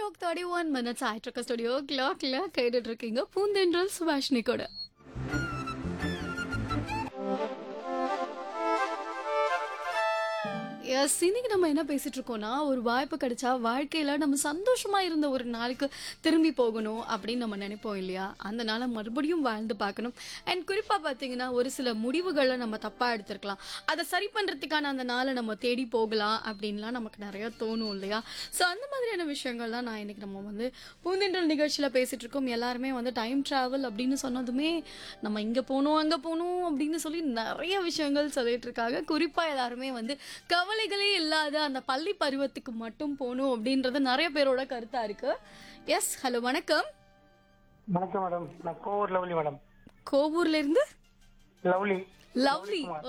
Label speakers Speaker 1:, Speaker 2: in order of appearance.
Speaker 1: clock thirty one minutes ஆயிட்டு இருக்க studio கிளாக்ல கேட்டுட்டு இருக்கீங்க பூந்தென்றல் சுபாஷினி கூட எஸ் இன்னைக்கு நம்ம என்ன பேசிட்டு இருக்கோம்னா ஒரு வாய்ப்பு கிடைச்சா வாழ்க்கையில நம்ம சந்தோஷமா இருந்த ஒரு நாளுக்கு திரும்பி போகணும் அப்படின்னு நம்ம நினைப்போம் இல்லையா அந்த நாளை மறுபடியும் வாழ்ந்து பார்க்கணும் அண்ட் குறிப்பா பாத்தீங்கன்னா ஒரு சில முடிவுகளை நம்ம தப்பா எடுத்திருக்கலாம் அதை சரி பண்றதுக்கான அந்த நாளை நம்ம தேடி போகலாம் அப்படின்லாம் நமக்கு நிறைய தோணும் இல்லையா ஸோ அந்த மாதிரியான விஷயங்கள் தான் நான் இன்னைக்கு நம்ம வந்து பூந்தென்றல் நிகழ்ச்சியில பேசிட்டு இருக்கோம் எல்லாருமே வந்து டைம் டிராவல் அப்படின்னு சொன்னதுமே நம்ம இங்க போகணும் அங்க போகணும் அப்படின்னு சொல்லி நிறைய விஷயங்கள் சொல்லிட்டு இருக்காங்க குறிப்பா எல்லாருமே வந்து கவலைகளே இல்லாத அந்த பள்ளி பருவத்துக்கு மட்டும் போகணும் அப்படின்றது நிறைய பேரோட கருத்தா இருக்கு எஸ் ஹலோ வணக்கம்
Speaker 2: வணக்கம் மேடம் நான் கோவூர் லவ்லி மேடம்
Speaker 1: கோவூர்ல இருந்து
Speaker 2: லவ்லி
Speaker 1: லவ்லி